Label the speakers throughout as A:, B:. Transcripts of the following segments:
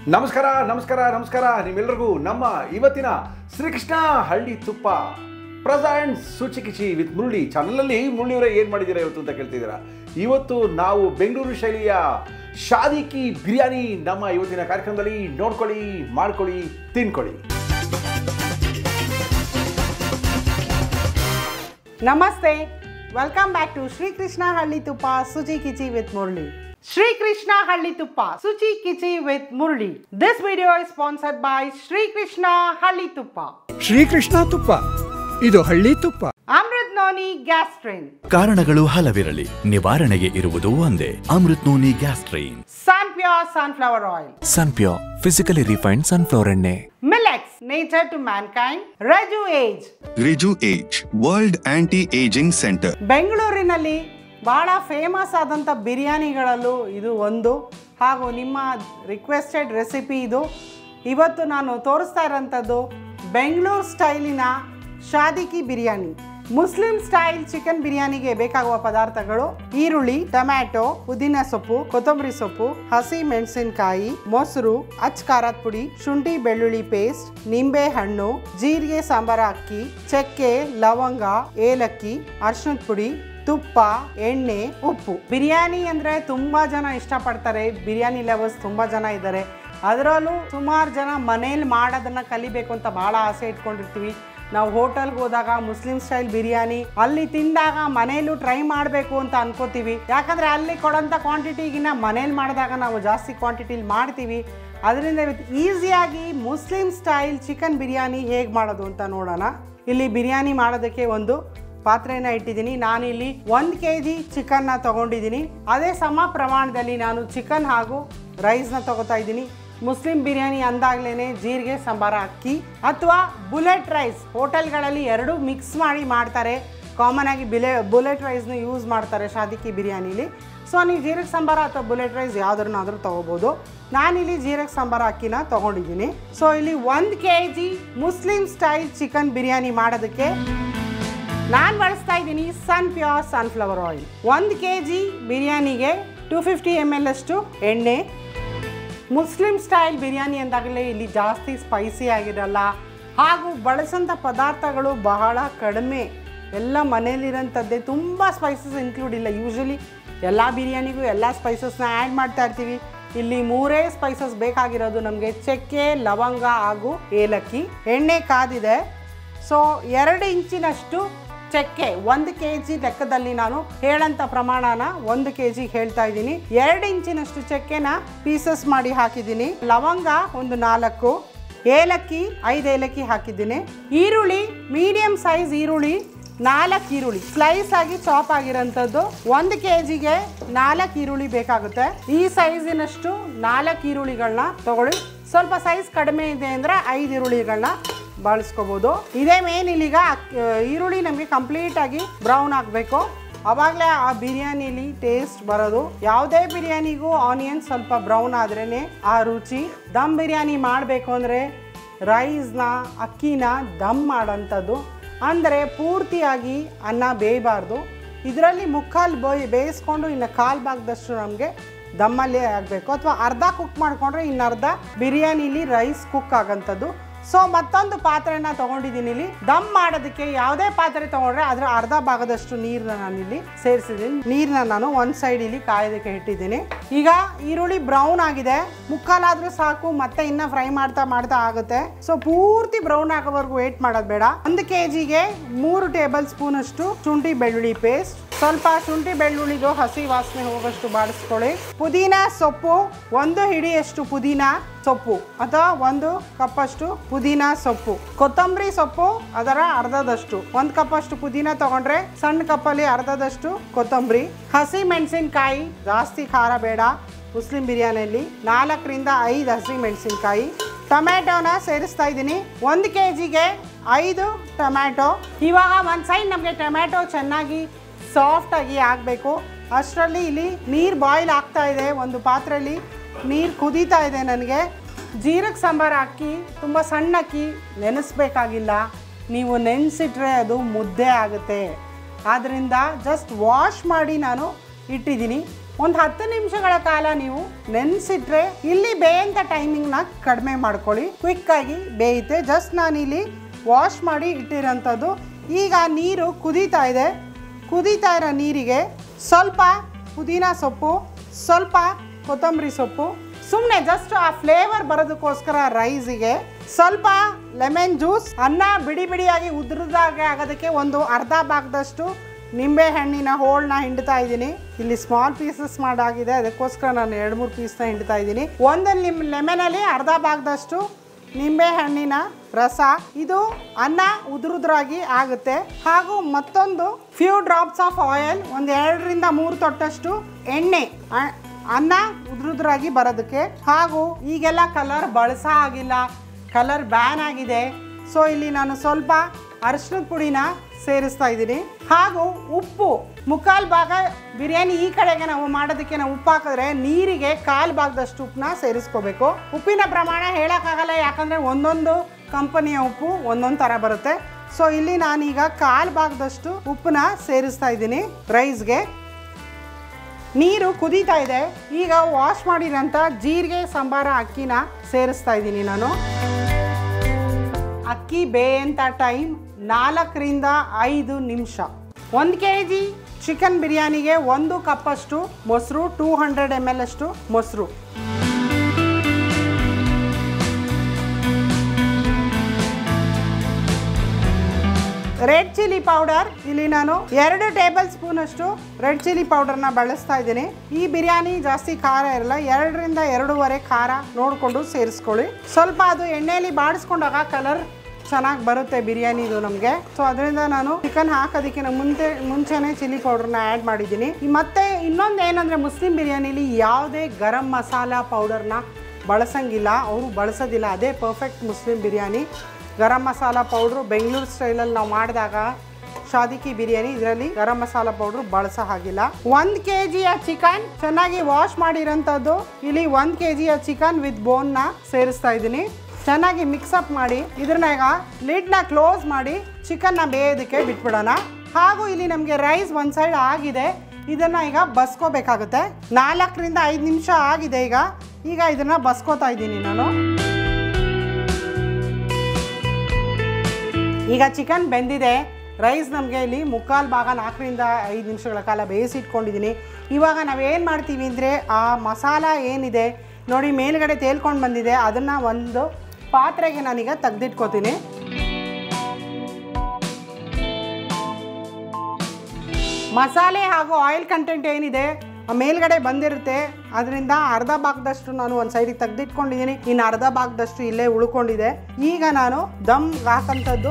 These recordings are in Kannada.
A: ನಮಸ್ಕಾರ ನಮಸ್ಕಾರ ನಮಸ್ಕಾರ ನಿಮ್ಮೆಲ್ಲರಿಗೂ ನಮ್ಮ ಇವತ್ತಿನ ಶ್ರೀಕೃಷ್ಣ ಹಳ್ಳಿ ತುಪ್ಪ ಪ್ರೆಸೆಂಟ್ ಸೂಚಿಕಿಚಿ ವಿತ್ ಮುರಳಿ ಚಾನಲಲ್ಲಿ ಮುರಳಿಯವರೇ ಏನು ಮಾಡಿದ್ದೀರಾ ಇವತ್ತು ಅಂತ ಕೇಳ್ತಿದ್ದೀರಾ ಇವತ್ತು ನಾವು ಬೆಂಗಳೂರು ಶೈಲಿಯ ಶಾದಿಕಿ ಬಿರಿಯಾನಿ ನಮ್ಮ ಇವತ್ತಿನ ಕಾರ್ಯಕ್ರಮದಲ್ಲಿ ನೋಡ್ಕೊಳ್ಳಿ ಮಾಡ್ಕೊಳ್ಳಿ ತಿನ್ಕೊಳ್ಳಿ
B: ನಮಸ್ತೆ welcome back to Srikrishna Halli Tuppa ಸುಚಿ ಕಿಚಿ ವಿತ್ ಮುರಳಿ ಶ್ರೀಕೃಷ್ಣ ಹಳ್ಳಿ ತುಪ್ಪ ಸುಚಿ ಕಿಚಿ with Murali this video is sponsored by Srikrishna Halli Tuppa
C: Shrikrishna ತುಪ್ಪ ಇದು ಹಳ್ಳಿ ತುಪ್ಪ
B: ಅಮೃತ್ ನೋನಿ ಗ್ಯಾಸ್ಟ್ರಿನ್
D: ಕಾರಣಗಳು ಹಲವಿರಲಿ ನಿವಾರಣೆಗೆ ಇರುವುದು ಒಂದೇ ಅಮೃತ್ ನೋನಿ ಗ್ಯಾಸ್ಟ್ರೈನ್
B: ಸನ್ pure sunflower oil
E: Sunpure physically refined sunflower ಎಣ್ಣೆ
B: Milex nature to mankind Riju age
F: Riju Age, World Anti-Aging Center.
B: ಬೆಂಗಳೂರಿನಲ್ಲಿ ಭಾಳ ಫೇಮಸ್ ಆದಂಥ ಬಿರಿಯಾನಿಗಳಲ್ಲೂ ಇದು ಒಂದು ಹಾಗೂ ನಿಮ್ಮ ರಿಕ್ವೆಸ್ಟೆಡ್ ರೆಸಿಪಿ ಇದು ಇವತ್ತು ನಾನು ತೋರಿಸ್ತಾ ಇರೋಂಥದ್ದು ಬೆಂಗಳೂರು ಸ್ಟೈಲಿನ ಶಾದಿಕಿ ಬಿರಿಯಾನಿ ಮುಸ್ಲಿಂ ಸ್ಟೈಲ್ ಚಿಕನ್ ಬಿರಿಯಾನಿಗೆ ಬೇಕಾಗುವ ಪದಾರ್ಥಗಳು ಈರುಳ್ಳಿ ಟೊಮ್ಯಾಟೊ ಪುದೀನ ಸೊಪ್ಪು ಕೊತ್ತಂಬರಿ ಸೊಪ್ಪು ಹಸಿ ಮೆಣಸಿನಕಾಯಿ ಮೊಸರು ಅಚ್ ಖಾರದ ಪುಡಿ ಶುಂಠಿ ಬೆಳ್ಳುಳ್ಳಿ ಪೇಸ್ಟ್ ನಿಂಬೆ ಹಣ್ಣು ಜೀರಿಗೆ ಸಾಂಬಾರ ಅಕ್ಕಿ ಚಕ್ಕೆ ಲವಂಗ ಏಲಕ್ಕಿ ಅರ್ಶಿಣದ ಪುಡಿ ತುಪ್ಪ ಎಣ್ಣೆ ಉಪ್ಪು ಬಿರಿಯಾನಿ ಅಂದ್ರೆ ತುಂಬಾ ಜನ ಇಷ್ಟಪಡ್ತಾರೆ ಬಿರಿಯಾನಿ ಲವರ್ಸ್ ತುಂಬಾ ಜನ ಇದ್ದಾರೆ ಅದರಲ್ಲೂ ಸುಮಾರು ಜನ ಮನೇಲಿ ಮಾಡೋದನ್ನ ಕಲಿಬೇಕು ಅಂತ ಬಹಳ ಆಸೆ ಇಟ್ಕೊಂಡಿರ್ತೀವಿ ನಾವು ಹೋಟೆಲ್ಗೆ ಹೋದಾಗ ಮುಸ್ಲಿಂ ಸ್ಟೈಲ್ ಬಿರಿಯಾನಿ ಅಲ್ಲಿ ತಿಂದಾಗ ಮನೇಲೂ ಟ್ರೈ ಮಾಡಬೇಕು ಅಂತ ಅನ್ಕೋತೀವಿ ಯಾಕಂದ್ರೆ ಅಲ್ಲಿ ಕೊಡೋಂಥ ಕ್ವಾಂಟಿಟಿಗಿನ್ನ ಮನೇಲಿ ಮಾಡಿದಾಗ ನಾವು ಜಾಸ್ತಿ ಕ್ವಾಂಟಿಟಿಲಿ ಮಾಡ್ತೀವಿ ಅದರಿಂದ ಇವತ್ತು ಈಸಿಯಾಗಿ ಮುಸ್ಲಿಂ ಸ್ಟೈಲ್ ಚಿಕನ್ ಬಿರಿಯಾನಿ ಹೇಗೆ ಮಾಡೋದು ಅಂತ ನೋಡೋಣ ಇಲ್ಲಿ ಬಿರಿಯಾನಿ ಮಾಡೋದಕ್ಕೆ ಒಂದು ಪಾತ್ರೆನ ಇಟ್ಟಿದ್ದೀನಿ ನಾನಿಲ್ಲಿ ಒಂದು ಕೆ ಜಿ ಚಿಕನ್ನ ತಗೊಂಡಿದ್ದೀನಿ ಅದೇ ಸಮ ಪ್ರಮಾಣದಲ್ಲಿ ನಾನು ಚಿಕನ್ ಹಾಗೂ ರೈಸ್ನ ತಗೋತಾ ಇದ್ದೀನಿ ಮುಸ್ಲಿಂ ಬಿರಿಯಾನಿ ಅಂದಾಗ್ಲೇ ಜೀರಿಗೆ ಸಾಂಬಾರ ಅಕ್ಕಿ ಅಥವಾ ಬುಲೆಟ್ ರೈಸ್ ಹೋಟೆಲ್ಗಳಲ್ಲಿ ಎರಡು ಮಿಕ್ಸ್ ಮಾಡಿ ಮಾಡ್ತಾರೆ ಕಾಮನ್ ಆಗಿ ಬಿಲೆ ಬುಲೆಟ್ ರೈಸ್ನ ಯೂಸ್ ಮಾಡ್ತಾರೆ ಶಾದಿಕಿ ಬಿರಿಯಾನಿಲಿ ಸೊ ನೀವು ಜೀರಿಗೆ ಸಾಂಬಾರ ಅಥವಾ ಬುಲೆಟ್ ರೈಸ್ ಯಾವ್ದನ್ನಾದ್ರೂ ತೊಗೋಬೋದು ನಾನಿಲ್ಲಿ ಜೀರಿಗೆ ಸಾಂಬಾರ ಅಕ್ಕಿನ ತೊಗೊಂಡಿದ್ದೀನಿ ಸೊ ಇಲ್ಲಿ ಒಂದು K G Muslim style chicken biryani ಮಾಡೋದಕ್ಕೆ ನಾನು ಬಳಸ್ತಾ ಇದ್ದೀನಿ ಸನ್ ಪ್ಯೂರ್ ಸನ್ಫ್ಲವರ್ ಆಯಿಲ್ ಒಂದು ಕೆ ಜಿ ಬಿರಿಯಾನಿಗೆ ಟೂ ಫಿಫ್ಟಿ ಎಮ್ ಎಲ್ ಅಷ್ಟು ಎಣ್ಣೆ ಮುಸ್ಲಿಂ ಸ್ಟೈಲ್ ಬಿರಿಯಾನಿ ಅಂದಾಗಲೇ ಇಲ್ಲಿ ಜಾಸ್ತಿ ಸ್ಪೈಸಿ ಆಗಿರಲ್ಲ ಹಾಗೂ ಬಳಸೋಂಥ ಪದಾರ್ಥಗಳು ಬಹಳ ಕಡಿಮೆ ಎಲ್ಲ ಮನೇಲಿರೋಂಥದ್ದೇ ತುಂಬ ಸ್ಪೈಸಸ್ ಇನ್ಕ್ಲೂಡ್ ಇಲ್ಲ ಯೂಶಲಿ ಎಲ್ಲ ಬಿರಿಯಾನಿಗೂ ಎಲ್ಲ ಸ್ಪೈಸಸ್ನ ಆ್ಯಡ್ ಮಾಡ್ತಾ ಇರ್ತೀವಿ ಇಲ್ಲಿ ಮೂರೇ ಸ್ಪೈಸಸ್ ಬೇಕಾಗಿರೋದು ನಮಗೆ ಚಕ್ಕೆ ಲವಂಗ ಹಾಗೂ ಏಲಕ್ಕಿ ಎಣ್ಣೆ ಕಾದಿದೆ ಸೊ ಎರಡು ಇಂಚಿನಷ್ಟು ಚಕ್ಕೆ ಒಂದು ಕೆ ಜಿ ಲೆಕ್ಕದಲ್ಲಿ ನಾನು ಹೇಳಂತ ಪ್ರಮಾಣನ ಒಂದು ಕೆ ಜಿ ಹೇಳ್ತಾ ಇದ್ದೀನಿ ಎರಡು ಇಂಚಿನಷ್ಟು ಚಕ್ಕೆನ ಪೀಸಸ್ ಮಾಡಿ ಹಾಕಿದ್ದೀನಿ ಲವಂಗ ಒಂದು ನಾಲ್ಕು ಏಲಕ್ಕಿ ಐದು ಏಲಕ್ಕಿ ಹಾಕಿದ್ದೀನಿ ಈರುಳ್ಳಿ ಮೀಡಿಯಂ ಸೈಜ್ ಈರುಳ್ಳಿ ನಾಲ್ಕು ಈರುಳ್ಳಿ ಸ್ಲೈಸ್ ಆಗಿ ಚಾಪ್ ಆಗಿರೋಂಥದ್ದು ಒಂದು ಕೆ ಜಿಗೆ ನಾಲ್ಕು ಈರುಳ್ಳಿ ಬೇಕಾಗುತ್ತೆ ಈ ಸೈಜಿನಷ್ಟು ನಾಲ್ಕು ಈರುಳ್ಳಿಗಳನ್ನ ತಗೊಳ್ಳಿ ಸ್ವಲ್ಪ ಸೈಜ್ ಕಡಿಮೆ ಇದೆ ಅಂದರೆ ಐದು ಈರುಳ್ಳಿಗಳನ್ನ ಬಳಸ್ಕೋಬೋದು ಇದೇ ಮೇನ್ ಇಲ್ಲಿಗ ಅಕ್- ಈರುಳ್ಳಿ ನಮಗೆ ಕಂಪ್ಲೀಟಾಗಿ ಬ್ರೌನ್ ಆಗಬೇಕು ಅವಾಗಲೇ ಆ ಬಿರಿಯಾನಿಲಿ ಟೇಸ್ಟ್ ಬರೋದು ಯಾವುದೇ ಬಿರಿಯಾನಿಗೂ ಆನಿಯನ್ ಸ್ವಲ್ಪ ಬ್ರೌನ್ ಆದ್ರೇ ಆ ರುಚಿ ದಮ್ ಬಿರಿಯಾನಿ ಮಾಡಬೇಕು ಅಂದರೆ ರೈಸ್ನ ಅಕ್ಕಿನ ದಮ್ ಮಾಡೋಂಥದ್ದು ಅಂದರೆ ಪೂರ್ತಿಯಾಗಿ ಅನ್ನ ಬೇಯಬಾರ್ದು ಇದರಲ್ಲಿ ಮುಕ್ಕಾಲು ಬೇಯ್ ಬೇಯಿಸ್ಕೊಂಡು ಇನ್ನು ಕಾಲು ಭಾಗದಷ್ಟು ನಮಗೆ ದಮ್ಮಲ್ಲೇ ಆಗಬೇಕು ಅಥವಾ ಅರ್ಧ ಕುಕ್ ಮಾಡಿಕೊಂಡ್ರೆ ಇನ್ನು ಅರ್ಧ ಬಿರಿಯಾನಿಲಿ ರೈಸ್ ಕುಕ್ ಆಗೋಂಥದ್ದು ಸೊ ಮತ್ತೊಂದು ಪಾತ್ರೆನ ತಗೊಂಡಿದ್ದೀನಿ ಇಲ್ಲಿ ದಮ್ ಮಾಡೋದಕ್ಕೆ ಯಾವುದೇ ಪಾತ್ರೆ ತಗೊಂಡ್ರೆ ಅದರ ಅರ್ಧ ಭಾಗದಷ್ಟು ನೀರನ್ನ ನಾನು ಇಲ್ಲಿ ಸೇರಿಸಿದ್ದೀನಿ ನೀರನ್ನ ನಾನು ಒಂದು ಸೈಡ್ ಇಲ್ಲಿ ಕಾಯೋದಕ್ಕೆ ಇಟ್ಟಿದ್ದೀನಿ ಈಗ ಈರುಳ್ಳಿ ಬ್ರೌನ್ ಆಗಿದೆ ಮುಕ್ಕಾಲಾದ್ರೂ ಸಾಕು ಮತ್ತೆ ಇನ್ನ ಫ್ರೈ ಮಾಡ್ತಾ ಮಾಡ್ತಾ ಆಗುತ್ತೆ ಸೊ ಪೂರ್ತಿ ಬ್ರೌನ್ ಆಗೋವರೆಗೂ ವೇಟ್ ಮಾಡೋದು ಬೇಡ ಒಂದು ಕೆ ಜಿಗೆ ಮೂರು ಟೇಬಲ್ ಸ್ಪೂನ್ ಅಷ್ಟು ಶುಂಠಿ ಬೆಳ್ಳುಳ್ಳಿ ಪೇಸ್ಟ್ ಸ್ವಲ್ಪ ಶುಂಠಿ ಬೆಳ್ಳುಳ್ಳಿದು ಹಸಿ ವಾಸನೆ ಹೋಗೋಷ್ಟು ಬಾಡಿಸ್ಕೊಳ್ಳಿ ಪುದೀನ ಸೊಪ್ಪು ಒಂದು ಹಿಡಿಯಷ್ಟು ಪುದೀನ ಸೊಪ್ಪು ಅಥವಾ ಒಂದು ಕಪ್ಪಷ್ಟು ಪುದೀನ ಸೊಪ್ಪು ಕೊತ್ತಂಬರಿ ಸೊಪ್ಪು ಅದರ ಅರ್ಧದಷ್ಟು ಒಂದು ಕಪ್ಪಷ್ಟು ಪುದೀನ ತಗೊಂಡ್ರೆ ಸಣ್ಣ ಕಪ್ಪಲ್ಲಿ ಅರ್ಧದಷ್ಟು ಕೊತ್ತಂಬರಿ ಹಸಿ ಮೆಣಸಿನ್ಕಾಯಿ ಜಾಸ್ತಿ ಖಾರ ಬೇಡ ಮುಸ್ಲಿಂ ಬಿರಿಯಾನಿಯಲ್ಲಿ ನಾಲ್ಕರಿಂದ ಐದು ಹಸಿ ಮೆಣಸಿನ್ಕಾಯಿ ಟೊಮ್ಯಾಟೋನ ಸೇರಿಸ್ತಾ ಇದ್ದೀನಿ ಒಂದು ಕೆ ಜಿಗೆ ಐದು ಟೊಮ್ಯಾಟೊ ಇವಾಗ ಒಂದು ಸೈಡ್ ನಮಗೆ ಟೊಮ್ಯಾಟೊ ಚೆನ್ನಾಗಿ ಸಾಫ್ಟಾಗಿ ಆಗಬೇಕು ಅಷ್ಟರಲ್ಲಿ ಇಲ್ಲಿ ನೀರು ಬಾಯ್ಲ್ ಆಗ್ತಾ ಇದೆ ಒಂದು ಪಾತ್ರೆಯಲ್ಲಿ ನೀರು ಕುದೀತಾ ಇದೆ ನನಗೆ ಜೀರಿಗೆ ಸಾಂಬಾರು ಅಕ್ಕಿ ತುಂಬ ಸಣ್ಣ ಅಕ್ಕಿ ನೆನೆಸ್ಬೇಕಾಗಿಲ್ಲ ನೀವು ನೆನೆಸಿಟ್ರೆ ಅದು ಮುದ್ದೆ ಆಗುತ್ತೆ ಆದ್ದರಿಂದ ಜಸ್ಟ್ ವಾಶ್ ಮಾಡಿ ನಾನು ಇಟ್ಟಿದ್ದೀನಿ ಒಂದು ಹತ್ತು ನಿಮಿಷಗಳ ಕಾಲ ನೀವು ನೆನೆಸಿಟ್ರೆ ಇಲ್ಲಿ ಬೇಯಂತ ಟೈಮಿಂಗ್ನ ಕಡಿಮೆ ಮಾಡ್ಕೊಳ್ಳಿ ಕ್ವಿಕ್ಕಾಗಿ ಬೇಯುತ್ತೆ ಜಸ್ಟ್ ನಾನಿಲ್ಲಿ ವಾಶ್ ಮಾಡಿ ಇಟ್ಟಿರೋಂಥದ್ದು ಈಗ ನೀರು ಕುದೀತಾ ಇದೆ ಕುದೀತಾ ಇರೋ ನೀರಿಗೆ ಸ್ವಲ್ಪ ಪುದೀನ ಸೊಪ್ಪು ಸ್ವಲ್ಪ ಕೊತ್ತಂಬರಿ ಸೊಪ್ಪು ಸುಮ್ಮನೆ ಜಸ್ಟ್ ಆ ಫ್ಲೇವರ್ ಬರೋದಕ್ಕೋಸ್ಕರ ರೈಸಿಗೆ ಸ್ವಲ್ಪ ಲೆಮನ್ ಜ್ಯೂಸ್ ಅನ್ನ ಬಿಡಿ ಬಿಡಿಯಾಗಿ ಉದುರಿದಾಗ ಆಗೋದಕ್ಕೆ ಒಂದು ಅರ್ಧ ಭಾಗದಷ್ಟು ನಿಂಬೆ ಹಣ್ಣಿನ ಹೋಳನ್ನ ಹಿಂಡ್ತಾ ಇದ್ದೀನಿ ಇಲ್ಲಿ ಸ್ಮಾಲ್ ಪೀಸಸ್ ಮಾಡಾಗಿದೆ ಅದಕ್ಕೋಸ್ಕರ ನಾನು ಎರಡು ಮೂರು ಪೀಸ್ನ ಹಿಂಡ್ತಾ ಇದ್ದೀನಿ ಒಂದು ನಿಮ್ ಲೆಮನಲ್ಲಿ ಅರ್ಧ ಭಾಗದಷ್ಟು ನಿಂಬೆ ಹಣ್ಣಿನ ರಸ ಇದು ಅನ್ನ ಉದುರುದ್ರಾಗಿ ಆಗುತ್ತೆ ಹಾಗೂ ಮತ್ತೊಂದು ಫ್ಯೂ ಡ್ರಾಪ್ಸ್ ಆಫ್ ಆಯಿಲ್ ಒಂದು ಎರಡರಿಂದ ಮೂರು ತೊಟ್ಟಷ್ಟು ಎಣ್ಣೆ ಅ- ಅನ್ನ ಉದುರುದ್ರಾಗಿ ಬರೋದಕ್ಕೆ ಹಾಗೂ ಈಗೆಲ್ಲ ಕಲರ್ ಬಳಸ ಆಗಿಲ್ಲ ಕಲರ್ ಬ್ಯಾನ್ ಆಗಿದೆ ಸೊ ಇಲ್ಲಿ ನಾನು ಸ್ವಲ್ಪ ಅರಿಶಿನದ ಪುಡಿನ ಸೇರಿಸ್ತಾ ಇದ್ದೀನಿ ಹಾಗೂ ಉಪ್ಪು ಮುಕ್ಕಾಲು ಭಾಗ ಬಿರಿಯಾನಿ ಈ ಕಡೆಗೆ ನಾವು ಮಾಡೋದಕ್ಕೆ ನಾವು ಉಪ್ಪು ಹಾಕಿದ್ರೆ ನೀರಿಗೆ ಕಾಲು ಭಾಗದಷ್ಟು ಉಪ್ಪನ್ನ ಸೇರಿಸ್ಕೋಬೇಕು ಉಪ್ಪಿನ ಪ್ರಮಾಣ ಹೇಳೋಕ್ಕಾಗಲ್ಲ ಯಾಕಂದರೆ ಒಂದೊಂದು ಕಂಪನಿಯ ಉಪ್ಪು ಒಂದೊಂದು ಥರ ಬರುತ್ತೆ ಸೊ ಇಲ್ಲಿ ನಾನೀಗ ಕಾಲು ಭಾಗದಷ್ಟು ಉಪ್ಪನ್ನ ಸೇರಿಸ್ತಾ ಇದ್ದೀನಿ ರೈಸ್ಗೆ ನೀರು ಕುದೀತಾ ಇದೆ ಈಗ ವಾಶ್ ಮಾಡಿರೋಂಥ ಜೀರಿಗೆ ಸಾಂಬಾರ ಅಕ್ಕಿನ ಸೇರಿಸ್ತಾ ಇದ್ದೀನಿ ನಾನು ಅಕ್ಕಿ ಬೇಯಂಥ ಟೈಮ್ ನಾಲ್ಕರಿಂದ ಐದು ನಿಮಿಷ ಒಂದು ಕೆ ಜಿ ಚಿಕನ್ ಬಿರಿಯಾನಿಗೆ ಒಂದು ಕಪ್ಪಷ್ಟು ಮೊಸರು ಟೂ ಹಂಡ್ರೆಡ್ ಎಮ್ ಎಲ್ ಅಷ್ಟು ಮೊಸರು ರೆಡ್ ಚಿಲ್ಲಿ ಪೌಡರ್ ಇಲ್ಲಿ ನಾನು ಎರಡು ಟೇಬಲ್ ಸ್ಪೂನ್ ಅಷ್ಟು ರೆಡ್ ಚಿಲ್ಲಿ ಪೌಡರ್ನ ಬಳಸ್ತಾ ಇದ್ದೀನಿ ಈ ಬಿರಿಯಾನಿ ಜಾಸ್ತಿ ಖಾರ ಇರಲ್ಲ ಎರಡರಿಂದ ಎರಡೂವರೆ ಖಾರ ನೋಡಿಕೊಂಡು ಸೇರಿಸ್ಕೊಳ್ಳಿ ಸ್ವಲ್ಪ ಅದು ಎಣ್ಣೆಯಲ್ಲಿ ಬಾಡಿಸ್ಕೊಂಡಾಗ ಕಲರ್ ಚೆನ್ನಾಗಿ ಬರುತ್ತೆ ಬಿರಿಯಾನಿದು ನಮಗೆ ಸೊ ಅದರಿಂದ ನಾನು ಚಿಕನ್ ಹಾಕೋದಕ್ಕೆ ಮುಂಚೆ ಮುಂಚೆನೇ ಚಿಲ್ಲಿ ಪೌಡರ್ನ ಆ್ಯಡ್ ಮಾಡಿದ್ದೀನಿ ಮತ್ತೆ ಇನ್ನೊಂದು ಏನಂದರೆ ಮುಸ್ಲಿಂ ಬಿರಿಯಾನಿಲಿ ಯಾವುದೇ ಗರಂ ಮಸಾಲ ಪೌಡರ್ನ ಬಳಸಂಗಿಲ್ಲ ಅವರು ಬಳಸೋದಿಲ್ಲ ಅದೇ perfect Muslim biryani garam masala powder Bengaluru ಸ್ಟೈಲಲ್ಲಿ ನಾವು ಮಾಡಿದಾಗ ಶಾದಿಕಿ ಬಿರಿಯಾನಿ ಇದರಲ್ಲಿ ಗರಂ ಮಸಾಲ ಪೌಡ್ರು ಬಳಸೋ ಹಾಗಿಲ್ಲ ಒಂದು ಕೆ ಜಿಯ ಚಿಕನ್ ಚೆನ್ನಾಗಿ ವಾಶ್ ಮಾಡಿರೋಂಥದ್ದು ಇಲ್ಲಿ ಒಂದು ಕೆ ಜಿಯ ಚಿಕನ್ ವಿತ್ ಬೋನ್ನ ಸೇರಿಸ್ತಾ ಇದ್ದೀನಿ ಚೆನ್ನಾಗಿ ಮಿಕ್ಸಪ್ ಮಾಡಿ ಇದ್ರನ್ನ ಈಗ ಲಿಡ್ನ ಕ್ಲೋಸ್ ಮಾಡಿ ಚಿಕನ್ನ ಬೇಯೋದಕ್ಕೆ ಬಿಟ್ಬಿಡೋಣ ಹಾಗೂ ಇಲ್ಲಿ ನಮಗೆ ರೈಸ್ ಒಂದು ಸೈಡ್ ಆಗಿದೆ ಇದನ್ನು ಈಗ ಬಸ್ಕೋಬೇಕಾಗುತ್ತೆ ನಾಲ್ಕರಿಂದ ಐದು ನಿಮಿಷ ಆಗಿದೆ ಈಗ ಈಗ ಇದನ್ನು ಬಸ್ಕೋತಾ ಇದ್ದೀನಿ ನಾನು ಈಗ ಚಿಕನ್ ಬೆಂದಿದೆ ರೈಸ್ ನಮಗೆ ಇಲ್ಲಿ ಮುಕ್ಕಾಲು ಭಾಗ ನಾಲ್ಕರಿಂದ ಐದು ನಿಮಿಷಗಳ ಕಾಲ ಬೇಯಿಸಿಟ್ಕೊಂಡಿದ್ದೀನಿ ಇವಾಗ ನಾವೇನು ಮಾಡ್ತೀವಿ ಅಂದರೆ ಆ ಮಸಾಲ ಏನಿದೆ ನೋಡಿ ಮೇಲ್ಗಡೆ ತೇಲ್ಕೊಂಡು ಬಂದಿದೆ ಅದನ್ನು ಒಂದು ಪಾತ್ರೆಗೆ ನಾನೀಗ ತೆಗ್ದಿಟ್ಕೋತೀನಿ ಮಸಾಲೆ ಹಾಗೂ ಆಯಿಲ್ ಕಂಟೆಂಟ್ ಏನಿದೆ ಆ ಮೇಲ್ಗಡೆ ಬಂದಿರುತ್ತೆ ಅದರಿಂದ ಅರ್ಧ ಭಾಗದಷ್ಟು ನಾನು ಒಂದು ಸೈಡಿಗೆ ತೆಗೆದಿಟ್ಕೊಂಡಿದ್ದೀನಿ ಇನ್ನು ಅರ್ಧ ಭಾಗದಷ್ಟು ಇಲ್ಲೇ ಉಳ್ಕೊಂಡಿದೆ ಈಗ ನಾನು ದಮ್ ಹಾಕಂಥದ್ದು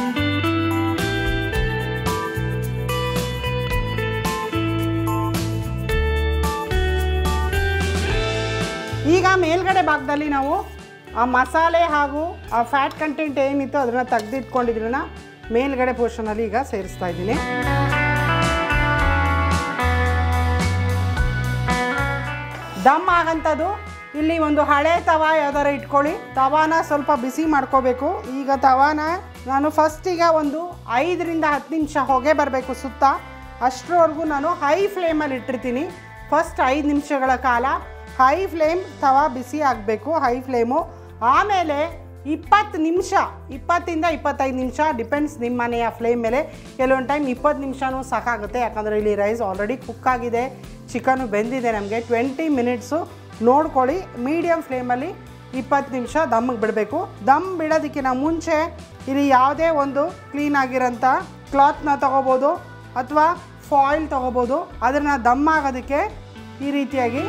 B: ಈಗ ಮೇಲ್ಗಡೆ ಭಾಗದಲ್ಲಿ ನಾವು ಆ ಮಸಾಲೆ ಹಾಗೂ ಆ ಫ್ಯಾಟ್ ಕಂಟೆಂಟ್ ಏನಿತ್ತು ಅದನ್ನು ತೆಗೆದಿಟ್ಕೊಂಡಿದ್ರನ್ನ ಮೇಲ್ಗಡೆ ಪೋರ್ಷನಲ್ಲಿ ಈಗ ಸೇರಿಸ್ತಾ ಇದ್ದೀನಿ ದಮ್ ಆಗಂಥದ್ದು ಇಲ್ಲಿ ಒಂದು ಹಳೆ ತವ ಯಾವ್ದಾರ ಇಟ್ಕೊಳ್ಳಿ ತವಾನ ಸ್ವಲ್ಪ ಬಿಸಿ ಮಾಡ್ಕೋಬೇಕು ಈಗ ತವಾನ ನಾನು ಫಸ್ಟಿಗೆ ಒಂದು ಐದರಿಂದ ಹತ್ತು ನಿಮಿಷ ಹೊಗೆ ಬರಬೇಕು ಸುತ್ತ ಅಷ್ಟರವರೆಗೂ ನಾನು ಹೈ ಫ್ಲೇಮಲ್ಲಿ ಇಟ್ಟಿರ್ತೀನಿ ಫಸ್ಟ್ ಐದು ನಿಮಿಷಗಳ ಕಾಲ ಹೈ ಫ್ಲೇಮ್ ತವಾ ಬಿಸಿ ಆಗಬೇಕು ಹೈ ಫ್ಲೇಮು ಆಮೇಲೆ ಇಪ್ಪತ್ತು ನಿಮಿಷ ಇಪ್ಪತ್ತಿಂದ ಇಪ್ಪತ್ತೈದು ನಿಮಿಷ ಡಿಪೆಂಡ್ಸ್ ನಿಮ್ಮ ಮನೆಯ ಫ್ಲೇಮ್ ಮೇಲೆ ಕೆಲವೊಂದು ಟೈಮ್ ಇಪ್ಪತ್ತು ನಿಮಿಷನೂ ಸಾಕಾಗುತ್ತೆ ಯಾಕಂದರೆ ಇಲ್ಲಿ ರೈಸ್ ಆಲ್ರೆಡಿ ಕುಕ್ ಆಗಿದೆ ಚಿಕನು ಬೆಂದಿದೆ ನಮಗೆ ಟ್ವೆಂಟಿ ಮಿನಿಟ್ಸು ನೋಡ್ಕೊಳ್ಳಿ ಮೀಡಿಯಮ್ ಫ್ಲೇಮಲ್ಲಿ ಇಪ್ಪತ್ತು ನಿಮಿಷ ದಮ್ಮಿಗೆ ಬಿಡಬೇಕು ದಮ್ ಬಿಡೋದಕ್ಕಿಂತ ಮುಂಚೆ ಇಲ್ಲಿ ಯಾವುದೇ ಒಂದು ಕ್ಲೀನ್ ಆಗಿರೋಂಥ ಕ್ಲಾತ್ನ ತೊಗೋಬೋದು ಅಥವಾ ಫಾಯಿಲ್ ತೊಗೋಬೋದು ಅದನ್ನು ದಮ್ ಆಗೋದಕ್ಕೆ ಈ ರೀತಿಯಾಗಿ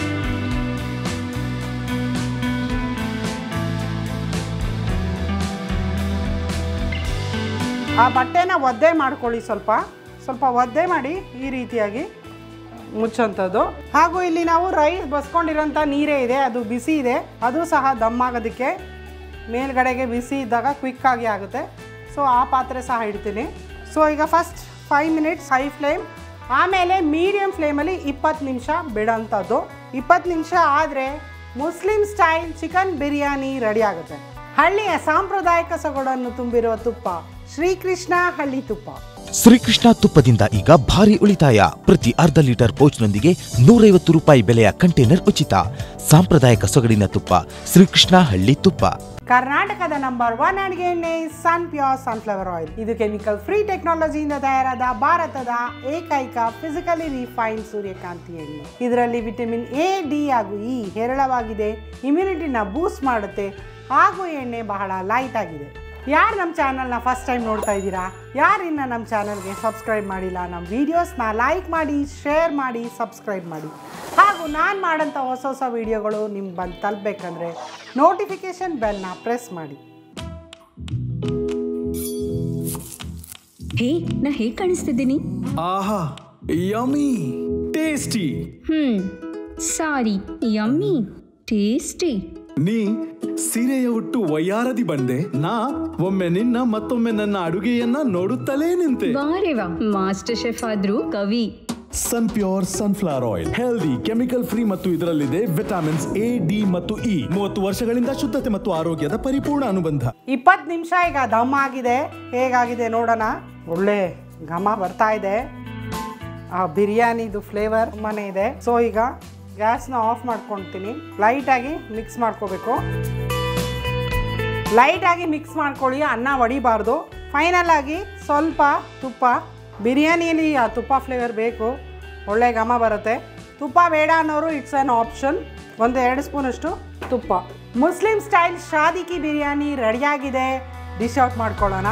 B: ಆ ಬಟ್ಟೆನ ಒದ್ದೆ ಮಾಡ್ಕೊಳ್ಳಿ ಸ್ವಲ್ಪ ಸ್ವಲ್ಪ ಒದ್ದೆ ಮಾಡಿ ಈ ರೀತಿಯಾಗಿ ಮುಚ್ಚಂಥದ್ದು ಹಾಗೂ ಇಲ್ಲಿ ನಾವು ರೈಸ್ ಬಸ್ಕೊಂಡಿರೋಂಥ ನೀರೇ ಇದೆ ಅದು ಬಿಸಿ ಇದೆ ಅದು ಸಹ ದಮ್ ಆಗೋದಕ್ಕೆ ಮೇಲ್ಗಡೆಗೆ ಬಿಸಿ ಇದ್ದಾಗ ಕ್ವಿಕ್ ಆಗಿ ಆಗುತ್ತೆ ಸೊ ಆ ಪಾತ್ರೆ ಸಹ ಇಡ್ತೀನಿ ಸೊ ಈಗ first five minutes high flame ಆಮೇಲೆ ಮೀಡಿಯಮ್ ಫ್ಲೇಮಲ್ಲಿ ಇಪ್ಪತ್ತು ನಿಮಿಷ ಬಿಡೋಂಥದ್ದು ಇಪ್ಪತ್ತು ನಿಮಿಷ ಆದರೆ Muslim style chicken biryani ready ಆಗುತ್ತೆ ಹಳ್ಳಿಯ ಸಾಂಪ್ರದಾಯಿಕ ಸೊಗಡನ್ನು ತುಂಬಿರುವ ತುಪ್ಪ ಶ್ರೀಕೃಷ್ಣ ಹಳ್ಳಿ ತುಪ್ಪ
G: ಶ್ರೀಕೃಷ್ಣ ತುಪ್ಪದಿಂದ ಈಗ ಭಾರಿ ಉಳಿತಾಯ ಪ್ರತಿ ಅರ್ಧ ಲೀಟರ್ ಪೌಚ್ನೊಂದಿಗೆ ನೂರೈವತ್ತು ರೂಪಾಯಿ ಬೆಲೆಯ ಕಂಟೈನರ್ ಉಚಿತ ಸಾಂಪ್ರದಾಯಿಕ ಸೊಗಡಿನ ತುಪ್ಪ ಶ್ರೀಕೃಷ್ಣ ಹಳ್ಳಿ ತುಪ್ಪ
B: ಕರ್ನಾಟಕದ ನಂಬರ್ ಒನ್ ಅಡಿಗೆ ಎಣ್ಣೆ ಸನ್ ಪ್ಯೂರ್ ಸನ್ಫ್ಲವರ್ ಆಯಿಲ್ ಇದು ಕೆಮಿಕಲ್ ಫ್ರೀ ಟೆಕ್ನಾಲಜಿಯಿಂದ ತಯಾರಾದ ಭಾರತದ ಏಕೈಕ ಫಿಸಿಕಲಿ ರಿಫೈನ್ಡ್ ಸೂರ್ಯಕಾಂತಿ ಎಣ್ಣೆ ಇದರಲ್ಲಿ ವಿಟಮಿನ್ ಎ ಡಿ ಹಾಗೂ ಇ ಹೇರಳವಾಗಿದೆ ಇಮ್ಯುನಿಟಿನ ಬೂಸ್ಟ್ ಮಾಡುತ್ತೆ ಹಾಗೂ ಎಣ್ಣೆ ಬಹಳ ಲೈಟ್ ಆಗಿದೆ ಯಾರು ನಮ್ಮ ಚಾನಲ್ನ ಫಸ್ಟ್ ಟೈಮ್ ನೋಡ್ತಾ ಇದ್ದೀರಾ ಯಾರು ಇನ್ನು ನಮ್ಮ ಚಾನಲ್ಗೆ ಸಬ್ಸ್ಕ್ರೈಬ್ ಮಾಡಿಲ್ಲ ನಮ್ಮ ವೀಡಿಯೋಸ್ನ ಲೈಕ್ ಮಾಡಿ ಶೇರ್ ಮಾಡಿ ಸಬ್ಸ್ಕ್ರೈಬ್ ಮಾಡಿ ಹಾಗೂ ನಾನು ಮಾಡೋಂಥ ಹೊಸ ಹೊಸ ವೀಡಿಯೋಗಳು ನಿಮ್ಗೆ ಬಂದು ತಲುಪಬೇಕಂದ್ರೆ ನೋಟಿಫಿಕೇಷನ್ ಬೆಲ್ನ ಪ್ರೆಸ್ ಮಾಡಿ
H: ಹೇ ನಾ ಹೇಗೆ ಕಾಣಿಸ್ತಿದ್ದೀನಿ
I: ಆಹಾ yummy tasty
H: hmm sorry yummy tasty
I: ನೀ ಸೀರೆಯ ಹುಟ್ಟು ವಯ್ಯಾರದಿ ಬಂದೆ ನಾ ಒಮ್ಮೆ ನಿನ್ನ ಮತ್ತೊಮ್ಮೆ ನನ್ನ ಅಡುಗೆಯನ್ನ ನೋಡುತ್ತಲೇ ನಿಂತೆ
H: ವಾರೆ ವಾ ಮಾಸ್ಟರ್ ಶೆಫ್ ಆದ್ರೂ ಕವಿ
I: ಸನ್ pure sunflower oil healthy chemical free ಮತ್ತು ಇದರಲ್ಲಿದೆ ವಿಟಮಿನ್ಸ್ ಎ ಡಿ ಮತ್ತು ಇ ಮೂವತ್ತು ವರ್ಷಗಳಿಂದ ಶುದ್ಧತೆ ಮತ್ತು ಆರೋಗ್ಯದ ಪರಿಪೂರ್ಣ ಅನುಬಂಧ
B: ಇಪ್ಪತ್ತು ನಿಮಿಷ ಈಗ ದಮ್ ಆಗಿದೆ ಹೇಗಾಗಿದೆ ನೋಡೋಣ ಒಳ್ಳೆ ಘಮ ಬರ್ತಾ ಇದೆ ಆ ಬಿರಿಯಾನಿದು ಫ್ಲೇವರ್ ತುಂಬಾನೇ ಇದೆ ಸೊ ಈಗ ಗ್ಯಾಸ್ನ ಆಫ್ ಮಾಡ್ಕೊಳ್ತೀನಿ ಲೈಟಾಗಿ ಮಿಕ್ಸ್ ಮಾಡ್ಕೋಬೇಕು ಲೈಟಾಗಿ ಮಿಕ್ಸ್ ಮಾಡ್ಕೊಳ್ಳಿ ಅನ್ನ ಒಡಿಬಾರ್ದು ಫೈನಲ್ ಆಗಿ ಸ್ವಲ್ಪ ತುಪ್ಪ ಬಿರಿಯಾನಿಯಲ್ಲಿ ಆ ತುಪ್ಪ ಫ್ಲೇವರ್ ಬೇಕು ಒಳ್ಳೆ ಘಮ ಬರುತ್ತೆ ತುಪ್ಪ ಬೇಡ ಅನ್ನೋರು ಇಟ್ಸ್ ಆನ್ ಆಪ್ಷನ್ ಒಂದು ಎರಡು ಸ್ಪೂನಷ್ಟು ತುಪ್ಪ ಮುಸ್ಲಿಂ ಸ್ಟೈಲ್ ಶಾದಿಕಿ ಬಿರಿಯಾನಿ ರೆಡಿಯಾಗಿದೆ ಡಿಶ್ ಔಟ್ ಮಾಡ್ಕೊಳ್ಳೋಣ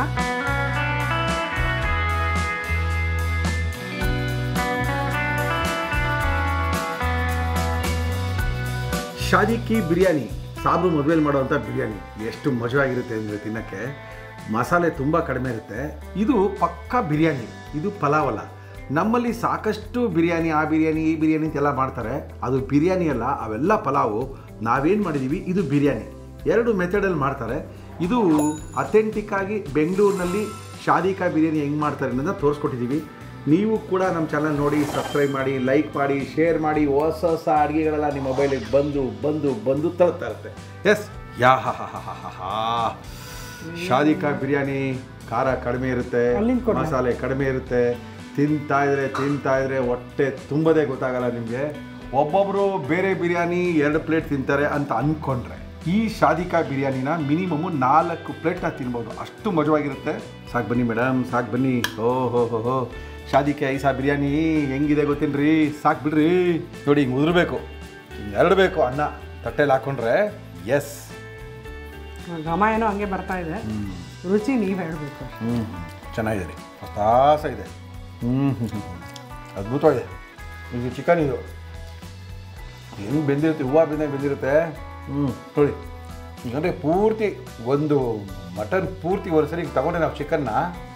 A: ಶಾದಿ ಕಿ ಬಿರಿಯಾನಿ ಸಾಬ್ರು ಮದುವೆಲಿ ಮಾಡುವಂಥ ಬಿರಿಯಾನಿ ಎಷ್ಟು ಮಜವಾಗಿರುತ್ತೆ ಅಂದರೆ ತಿನ್ನೋಕ್ಕೆ ಮಸಾಲೆ ತುಂಬ ಕಡಿಮೆ ಇರುತ್ತೆ ಇದು ಪಕ್ಕಾ ಬಿರಿಯಾನಿ ಇದು ಪಲಾವ್ ಅಲ್ಲ ನಮ್ಮಲ್ಲಿ ಸಾಕಷ್ಟು ಬಿರಿಯಾನಿ ಆ ಬಿರಿಯಾನಿ ಈ ಬಿರಿಯಾನಿ ಅಂತೆಲ್ಲ ಮಾಡ್ತಾರೆ ಅದು ಬಿರಿಯಾನಿ ಅಲ್ಲ ಅವೆಲ್ಲ ಪಲಾವು ನಾವೇನು ಮಾಡಿದ್ದೀವಿ ಇದು ಬಿರಿಯಾನಿ ಎರಡು ಮೆಥಡಲ್ಲಿ ಮಾಡ್ತಾರೆ ಇದು ಅಥೆಂಟಿಕ್ ಆಗಿ ಬೆಂಗಳೂರಿನಲ್ಲಿ ಶಾದಿಕಾ ಬಿರಿಯಾನಿ ಹೆಂಗೆ ಮಾಡ್ತಾರೆ ಅನ್ನೋದನ್ನ ತೋರಿಸ್ಕೊಟ್ಟಿದ್ದೀವಿ ನೀವು ಕೂಡ ನಮ್ಮ ಚಾನಲ್ ನೋಡಿ ಸಬ್ಸ್ಕ್ರೈಬ್ ಮಾಡಿ ಲೈಕ್ ಮಾಡಿ ಶೇರ್ ಮಾಡಿ ಹೊಸ ಹೊಸ ಅಡುಗೆಗಳೆಲ್ಲ ನಿಮ್ಮ ಮೊಬೈಲಿಗೆ ಬಂದು ಬಂದು ಬಂದು ತರ್ತಾ ಇರುತ್ತೆ ಎಸ್ ಯಾ ಹಾ ಹಾ ಹಾ ಹಾ ಹಾ ಶಾದಿಕಾ ಬಿರಿಯಾನಿ ಖಾರ ಕಡಿಮೆ ಇರುತ್ತೆ
B: ಅಲ್ಲಿಂದ ಕೊಡ್ಲಾ?
A: ಮಸಾಲೆ ಕಡಿಮೆ ಇರುತ್ತೆ ತಿಂತಾ ಇದ್ರೆ ತಿಂತಾ ಇದ್ರೆ ಹೊಟ್ಟೆ ತುಂಬದೇ ಗೊತ್ತಾಗಲ್ಲ ನಿಮಗೆ ಒಬ್ಬೊಬ್ಬರು ಬೇರೆ ಬಿರಿಯಾನಿ ಎರಡು ಪ್ಲೇಟ್ ತಿಂತಾರೆ ಅಂತ ಅಂದ್ಕೊಂಡ್ರೆ ಈ ಶಾದಿಕಾ ಬಿರಿಯಾನಿನ ಮಿನಿಮಮ್ ನಾಲ್ಕು ಪ್ಲೇಟ್ನ ತಿನ್ಬೋದು ಅಷ್ಟು ಮಜವಾಗಿರುತ್ತೆ ಸಾಕು ಬನ್ನಿ ಮೇಡಮ್ ಸಾಕು ಬನ್ನಿ ಓ ಹೋ ಹೋ ಹೋ ಶಾದಿಕೆ ಐಸಾ ಬಿರಿಯಾನಿ ಹೆಂಗಿದೆ ಗೊತ್ತೇನ್ರಿ ಸಾಕು ಬಿಡ್ರಿ ನೋಡಿ ಹಿಂಗೆ ಉದುರ್ಬೇಕು ಹಿಂಗೆ ಎರಡಬೇಕು ಅನ್ನ ತಟ್ಟೆಲಿ ಹಾಕೊಂಡ್ರೆ ಎಸ್
B: ಘಮ ಏನೋ ಹಂಗೆ ಬರ್ತಾ ಇದೆ ರುಚಿ ನೀವು ಹೇಳಬೇಕು
A: ಹ್ಞೂ ಚೆನ್ನಾಗಿದೆ ರೀ ಹೊಸಾಸ ಇದೆ ಹ್ಞೂ ಹ್ಞೂ ಹ್ಞೂ ಅದ್ಭುತವಾಗಿದೆ ಇದು ಚಿಕನ್ ಇದು ಹೆಂಗೆ ಬೆಂದಿರುತ್ತೆ ಹೂವು ಬೆಂದಂಗೆ ಬೆಂದಿರುತ್ತೆ ಹ್ಞೂ ನೋಡಿ ಈಗಂದರೆ ಪೂರ್ತಿ ಒಂದು ಮಟನ್ ಪೂರ್ತಿ ಒಂದು ಸರಿ ತಗೊಂಡೆ ನಾವು ಚಿಕನ್ನ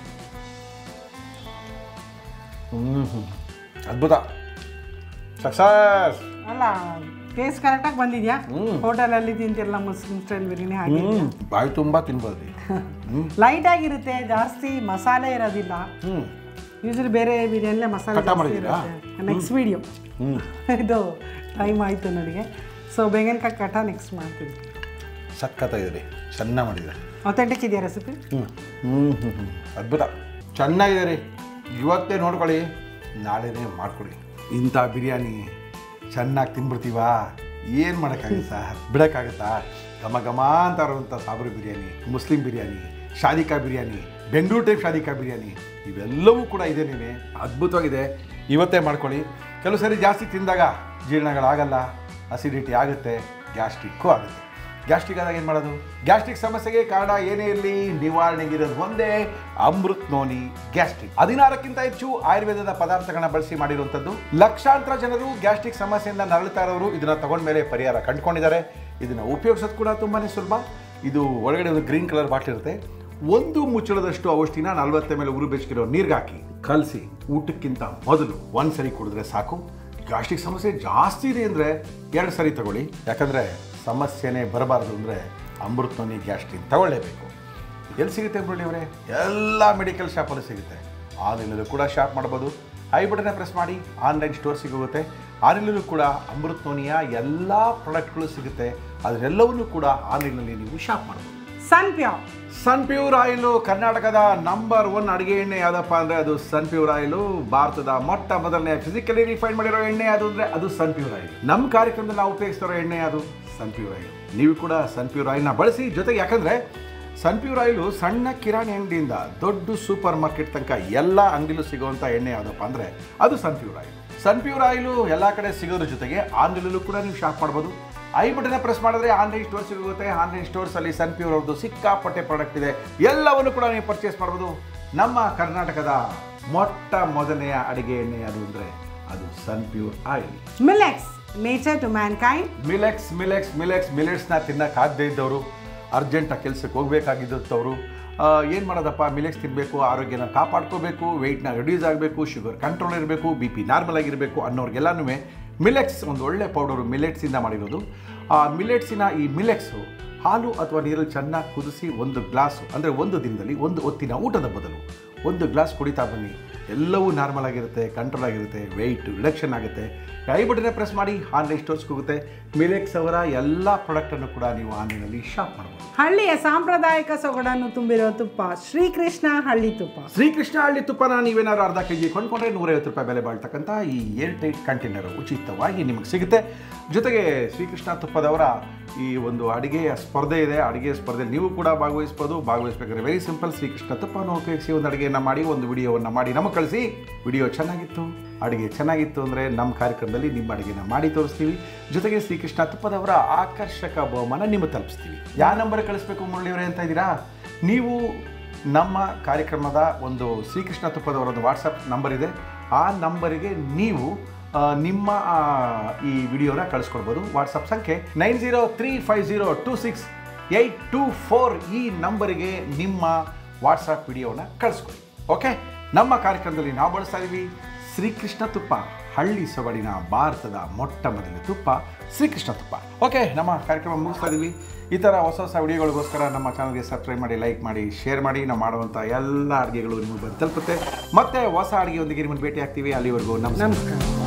A: ಹ್ಞೂ ಹ್ಞೂ ಅದ್ಭುತ ಸಕ್ಸಸ್
B: ಅಲ್ಲ ಟೇಸ್ಟ್ ಕರೆಕ್ಟಾಗಿ ಬಂದಿದ್ಯಾ
A: ಹ್ಮ್.
B: ಹೋಟೆಲಲ್ಲಿ ತಿಂತಿರಲ್ಲ ಮುಸ್ಲಿಂ ಸ್ಟೈಲ್ ಬಿರಿಯಾನಿ ಹಾಗೆ
A: ಹ್ಞೂ ಬಾಯಿ ತುಂಬ ತಿನ್ಬೋದು ರೀ ಹ್ಞೂ
B: ಲೈಟ್ ಆಗಿರುತ್ತೆ ಜಾಸ್ತಿ ಮಸಾಲೆ ಇರೋದಿಲ್ಲ
A: ಹ್ಞೂ
B: ಯೂಶಲಿ ಬೇರೆ ಬಿರಿಯಾನಿಲೇ ಮಸಾಲೆ
A: ಕಟ್ಟ
B: ಜಾಸ್ತಿ
A: ಮಾಡಿದ್ದೀರಾ?
B: ಇರುತ್ತೆ ನೆಕ್ಸ್ಟ್ ವಿಡಿಯೋ
A: ಹ್ಞೂ
B: ಇದು ಟೈಮ್ ಆಯಿತು ನನಗೆ ಸೊ ಬೇಗನ್ಕಾಯಿ ಕಟ್ಟ ನೆಕ್ಸ್ಟ್ ಮಾಡ್ತೀನಿ
A: ಸಖತ್ತಾಗಿದೆ ರೀ ಚೆನ್ನಾಗಿ ಮಾಡಿದೆ
B: ಅಥೆಂಟಿಕ್ ಇದೆಯಾ ರೆಸಿಪಿ
A: ಹ್ಞೂ ಹ್ಞೂ ಹ್ಞೂ ಹ್ಞೂ ಅದ್ಭುತ ಚೆನ್ನಾಗಿದೆ ರೀ ಇವತ್ತೇ ನೋಡ್ಕೊಳ್ಳಿ ನಾಳೆನೇ ಮಾಡ್ಕೊಡಿ ಇಂಥ ಬಿರಿಯಾನಿ ಚೆನ್ನಾಗಿ ತಿನ್ಬಿಡ್ತೀವಾ ಏನು ಮಾಡೋಕ್ಕಾಗುತ್ತೆ ಸರ್ ಬಿಡೋಕ್ಕಾಗುತ್ತಾ ಘಮ ಘಮ ಅಂತ ಇರುವಂಥ ಸಾಬರು ಬಿರಿಯಾನಿ ಮುಸ್ಲಿಂ ಬಿರಿಯಾನಿ ಶಾದಿಕಾ ಬಿರಿಯಾನಿ ಬೆಂಗಳೂರು ಟೈಪ್ ಶಾದಿಕಾ ಬಿರಿಯಾನಿ ಇವೆಲ್ಲವೂ ಕೂಡ ಇದೇನೇನೆ ಅದ್ಭುತವಾಗಿದೆ ಇವತ್ತೇ ಮಾಡ್ಕೊಳ್ಳಿ ಕೆಲವು ಸರಿ ಜಾಸ್ತಿ ತಿಂದಾಗ ಜೀರ್ಣಗಳಾಗಲ್ಲ ಅಸಿಡಿಟಿ ಆಗುತ್ತೆ ಗ್ಯಾಸ್ಟ್ರಿಕ್ಕು ಆಗುತ್ತೆ ಗ್ಯಾಸ್ಟ್ರಿಕ್ ಆದಾಗ ಏನು ಮಾಡೋದು ಗ್ಯಾಸ್ಟ್ರಿಕ್ ಸಮಸ್ಯೆಗೆ ಕಾರಣ ಏನೇ ಇರಲಿ ನಿವಾರಣೆಗಿರೋದು ಒಂದೇ ಅಮೃತ್ ನೋನಿ ಗ್ಯಾಸ್ಟ್ರಿಕ್ ಹದಿನಾರಕ್ಕಿಂತ ಹೆಚ್ಚು ಆಯುರ್ವೇದದ ಪದಾರ್ಥಗಳನ್ನ ಬಳಸಿ ಮಾಡಿರುವಂಥದ್ದು ಲಕ್ಷಾಂತರ ಜನರು ಗ್ಯಾಸ್ಟ್ರಿಕ್ ಸಮಸ್ಯೆಯಿಂದ ನರಳುತ್ತಾ ಇರೋರು ಇದನ್ನ ತಗೊಂಡ್ಮೇಲೆ ಪರಿಹಾರ ಕಂಡುಕೊಂಡಿದ್ದಾರೆ ಇದನ್ನ ಉಪಯೋಗಿಸೋದು ಕೂಡ ತುಂಬಾ ಸುಲಭ ಇದು ಒಳಗಡೆ ಒಂದು ಗ್ರೀನ್ ಕಲರ್ ಬಾಟ್ಲ್ ಇರುತ್ತೆ ಒಂದು ಮುಚ್ಚಳದಷ್ಟು ಔಷಧಿನ ನಲ್ವತ್ತ ಮೇಲೆ ಉರು ಬೆಚ್ಚಗಿರೋ ನೀರ್ಗೆ ಹಾಕಿ ಕಲಸಿ ಊಟಕ್ಕಿಂತ ಮೊದಲು ಒಂದು ಸರಿ ಕುಡಿದ್ರೆ ಸಾಕು ಗ್ಯಾಸ್ಟ್ರಿಕ್ ಸಮಸ್ಯೆ ಜಾಸ್ತಿ ಇದೆ ಅಂದರೆ ಎರಡು ಸರಿ ತಗೊಳ್ಳಿ ಯಾಕಂದರೆ ಸಮಸ್ಯೆನೇ ಬರಬಾರ್ದು ಅಂದರೆ ಅಮೃತನೋನಿ ಗ್ಯಾಸ್ಟ್ರಿಕ್ ತಗೊಳ್ಳೇಬೇಕು ಎಲ್ಲಿ ಸಿಗುತ್ತೆ ಮುರಳಿ ಅವರೇ ಎಲ್ಲ ಮೆಡಿಕಲ್ ಶಾಪಲ್ಲೂ ಸಿಗುತ್ತೆ ಆನ್ಲೈನಲ್ಲೂ ಕೂಡ ಶಾಪ್ ಮಾಡ್ಬೋದು ಐ ಬಟನ್ನ ಪ್ರೆಸ್ ಮಾಡಿ ಆನ್ಲೈನ್ ಸ್ಟೋರ್ ಸಿಗುತ್ತೆ ಆನ್ಲೈನಲ್ಲೂ ಕೂಡ ಅಮೃತ್ ನೋನಿಯ ಎಲ್ಲ ಪ್ರಾಡಕ್ಟ್ಗಳು ಸಿಗುತ್ತೆ ಅದರೆಲ್ಲವನ್ನೂ ಕೂಡ ಆನ್ಲೈನಲ್ಲಿ ನೀವು ಶಾಪ್ ಮಾಡ್ಬೋದು
B: Sunpure
A: Sunpure oil ಕರ್ನಾಟಕದ ನಂಬರ್ ಒನ್ ಅಡುಗೆ ಎಣ್ಣೆ ಯಾವುದಪ್ಪ ಅಂದರೆ ಅದು ಸನ್ ಪ್ಯೂರ್ ಆಯಿಲು ಭಾರತದ ಮೊಟ್ಟ ಮೊದಲನೇ ಫಿಸಿಕಲಿ ರಿಫೈನ್ ಮಾಡಿರೋ ಎಣ್ಣೆ ಅದು ಅಂದರೆ ಅದು ಸನ್ ಪ್ಯೂರ್ ಆಯಿಲ್ ನಮ್ಮ ಕಾರ್ಯಕ್ರಮದಲ್ಲಿ ನಾವು ಉಪಯೋಗಿಸ್ತಿರೋ ಎಣ್ಣೆ ಅದು ಸನ್ ಪ್ಯೂರ್ ಆಯಿಲ್ ನೀವು ಕೂಡ ಸನ್ ಪ್ಯೂರ್ ಆಯಿಲ್ನ ಬಳಸಿ ಜೊತೆಗೆ ಯಾಕಂದರೆ ಸನ್ ಪ್ಯೂರ್ ಆಯಿಲು ಸಣ್ಣ ಕಿರಾಣಿ ಅಂಗಡಿಯಿಂದ ದೊಡ್ಡ ಸೂಪರ್ ಮಾರ್ಕೆಟ್ ತನಕ ಎಲ್ಲ ಅಂಗಡಿಲೂ ಸಿಗುವಂಥ ಎಣ್ಣೆ ಯಾವುದಪ್ಪ ಅಂದರೆ ಅದು Sunpure oil Sunpure oil ಎಲ್ಲ ಕಡೆ ಸಿಗೋದ್ರ ಜೊತೆಗೆ ಆನ್ಲೈನಲ್ಲೂ ಕೂಡ ನೀವು ಶಾಪ್ ಮಾಡ್ಬೋದು ಐ ಬಟನ್ನ ಪ್ರೆಸ್ ಮಾಡಿದ್ರೆ ಆನ್ಲೈನ್ ಸ್ಟೋರ್ ಸಿಗುತ್ತೆ ಆನ್ಲೈನ್ ಸ್ಟೋರ್ಸಲ್ಲಿ ಸನ್ ಪ್ಯೂರ್ ಅವ್ರದ್ದು ಸಿಕ್ಕಾಪಟ್ಟೆ ಪ್ರಾಡಕ್ಟ್ ಇದೆ ಎಲ್ಲವನ್ನು ಕೂಡ ನೀವು ಪರ್ಚೇಸ್ ಮಾಡ್ಬೋದು ನಮ್ಮ ಕರ್ನಾಟಕದ ಮೊಟ್ಟ ಮೊದಲನೆಯ ಅಡಿಗೆ ಎಣ್ಣೆ ಅದು ಅಂದರೆ ಅದು Sunpure oil
B: Milex nature to mankind
A: Milex Milex Milex ಮಿಲೆಟ್ಸ್ನ ತಿನ್ನಕ್ಕಾಗದೇ ಇದ್ದವರು ಅರ್ಜೆಂಟಾಗಿ ಕೆಲಸಕ್ಕೆ ಹೋಗಬೇಕಾಗಿದ್ದವರು ಏನು ಮಾಡೋದಪ್ಪ ಮಿಲೆಕ್ಸ್ ತಿನ್ನಬೇಕು ಆರೋಗ್ಯನ ಕಾಪಾಡ್ಕೋಬೇಕು ವೆಯ್ಟ್ನ ರಿಡ್ಯೂಸ್ ಆಗಬೇಕು ಶುಗರ್ ಕಂಟ್ರೋಲ್ ಇರಬೇಕು ಬಿ ಪಿ ನಾರ್ಮಲ್ ಆಗಿರಬೇಕು ಅನ್ನೋರಿಗೆಲ್ಲನೂ ಮಿಲೆಕ್ಸ್ ಒಂದು ಒಳ್ಳೆ ಪೌಡರು ಮಿಲೆಟ್ಸಿಂದ ಮಾಡಿರೋದು ಆ ಮಿಲೆಟ್ಸಿನ ಈ ಮಿಲೆಕ್ಸು ಹಾಲು ಅಥವಾ ನೀರಲ್ಲಿ ಚೆನ್ನಾಗಿ ಕುದಿಸಿ ಒಂದು ಗ್ಲಾಸು ಅಂದರೆ ಒಂದು ದಿನದಲ್ಲಿ ಒಂದು ಹೊತ್ತಿನ ಊಟದ ಬದಲು ಒಂದು ಗ್ಲಾಸ್ ಕುಡಿತಾ ಬನ್ನಿ ಎಲ್ಲವೂ ನಾರ್ಮಲ್ ಆಗಿರುತ್ತೆ ಕಂಟ್ರೋಲ್ ಆಗಿರುತ್ತೆ ವೆಯ್ಟ್ ರಿಡಕ್ಷನ್ ಆಗುತ್ತೆ ಕೈ ಬಟನೆ ಪ್ರೆಸ್ ಮಾಡಿ ಆನ್ಲೈನ್ ಸ್ಟೋರ್ಸ್ಗೆ ಹೋಗುತ್ತೆ ಮಿಲೆಕ್ಸ್ ಅವರ ಎಲ್ಲ ಪ್ರಾಡಕ್ಟನ್ನು ಕೂಡ ನೀವು ಆನ್ಲೈನಲ್ಲಿ ಶಾಪ್ ಮಾಡ್ಬೋದು
B: ಹಳ್ಳಿಯ ಸಾಂಪ್ರದಾಯಿಕ ಸೊಗಡನ್ನು ತುಂಬಿರೋ ತುಪ್ಪ ಶ್ರೀಕೃಷ್ಣ ಹಳ್ಳಿ ತುಪ್ಪ
A: ಶ್ರೀಕೃಷ್ಣ ಹಳ್ಳಿ ತುಪ್ಪನ ನೀವೇನಾದ್ರು ಅರ್ಧ ಕೆ ಜಿ ಕೊಂಡ್ಕೊಂಡ್ರೆ ನೂರೈವತ್ತು ರೂಪಾಯಿ ಬೆಲೆ ಬಾಳ್ತಕ್ಕಂಥ ಈ ಏರ್ ಟೈಟ್ ಕಂಟೈನರ್ ಉಚಿತವಾಗಿ ನಿಮಗೆ ಸಿಗುತ್ತೆ ಜೊತೆಗೆ ಶ್ರೀಕೃಷ್ಣ ತುಪ್ಪದವರ ಈ ಒಂದು ಅಡಿಗೆಯ ಸ್ಪರ್ಧೆ ಇದೆ ಅಡಿಗೆಯ ಸ್ಪರ್ಧೆಯಲ್ಲಿ ನೀವು ಕೂಡ ಭಾಗವಹಿಸ್ಬೋದು ಭಾಗವಹಿಸ್ಬೇಕಾದ್ರೆ ವೆರಿ ಸಿಂಪಲ್ ಶ್ರೀಕೃಷ್ಣ ತುಪ್ಪನ ಉಪಯೋಗಿಸಿ ಒಂದು ಅಡುಗೆಯನ್ನು ಮಾಡಿ ಒಂದು ವಿಡಿಯೋವನ್ನು ಮಾಡಿ ನಮಗೆ ಕಳಿಸಿ ವಿಡಿಯೋ ಚೆನ್ನಾಗಿತ್ತು ಅಡುಗೆ ಚೆನ್ನಾಗಿತ್ತು ಅಂದರೆ ನಮ್ಮ ಕಾರ್ಯಕ್ರಮದಲ್ಲಿ ನಿಮ್ಮ ಅಡುಗೆನ ಮಾಡಿ ತೋರಿಸ್ತೀವಿ ಜೊತೆಗೆ ಶ್ರೀಕೃಷ್ಣ ತುಪ್ಪದವರ ಆಕರ್ಷಕ ಬಹುಮಾನ ನಿಮಗೆ ತಲುಪಿಸ್ತೀವಿ ಯಾವ ನಂಬರ್ ಕಳಿಸ್ಬೇಕು ಮುರಳಿಯವರೇ ಅಂತ ಇದ್ದೀರಾ ನೀವು ನಮ್ಮ ಕಾರ್ಯಕ್ರಮದ ಒಂದು ಶ್ರೀಕೃಷ್ಣ ತುಪ್ಪದವರ ಒಂದು ವಾಟ್ಸಪ್ ನಂಬರ್ ಇದೆ ಆ ನಂಬರಿಗೆ ನೀವು ಆ, ನಿಮ್ಮ ಆ, ಈ ವಿಡಿಯೋನ ಕಳಿಸ್ಕೊಡ್ಬೋದು ವಾಟ್ಸಪ್ ಸಂಖ್ಯೆ nine zero three five zero two six eight two four ಈ ನಂಬರಿಗೆ ನಿಮ್ಮ ವಾಟ್ಸಪ್ ವಿಡಿಯೋನ ಕಳಿಸ್ಕೊಡಿ ಓಕೆ ನಮ್ಮ ಕಾರ್ಯಕ್ರಮದಲ್ಲಿ ನಾವು ಬಳಸ್ತಾ ಇದ್ದೀವಿ ಶ್ರೀಕೃಷ್ಣ ತುಪ್ಪ ಹಳ್ಳಿ ಸೊಗಡಿನ ಭಾರತದ ಮೊಟ್ಟ ಮೊದಲ ತುಪ್ಪ ಶ್ರೀಕೃಷ್ಣ ತುಪ್ಪ ಓಕೆ ನಮ್ಮ ಕಾರ್ಯಕ್ರಮ ಮುಗಿಸ್ತಾ ಇದ್ದೀವಿ ಈ ಥರ ಹೊಸ ಹೊಸ ವಿಡಿಯೋಗಳಿಗೋಸ್ಕರ ನಮ್ಮ ಚಾನಲ್ಗೆ ಸಬ್ಸ್ಕ್ರೈಬ್ ಮಾಡಿ ಲೈಕ್ ಮಾಡಿ ಶೇರ್ ಮಾಡಿ ನಾವು ಮಾಡುವಂಥ ಎಲ್ಲ ಅಡುಗೆಗಳು ನಿಮಗೆ ಬಂದು ತಲುಪುತ್ತೆ ಮತ್ತೆ ಹೊಸ ಅಡುಗೆಯೊಂದಿಗೆ ನಿಮ್ಮನ್ನು ಭೇಟಿ ಆಗ್ತೀವಿ ಅಲ್ಲಿವರೆಗೂ ನಮಸ್ಕಾರ
B: ನಮಸ್ಕಾರ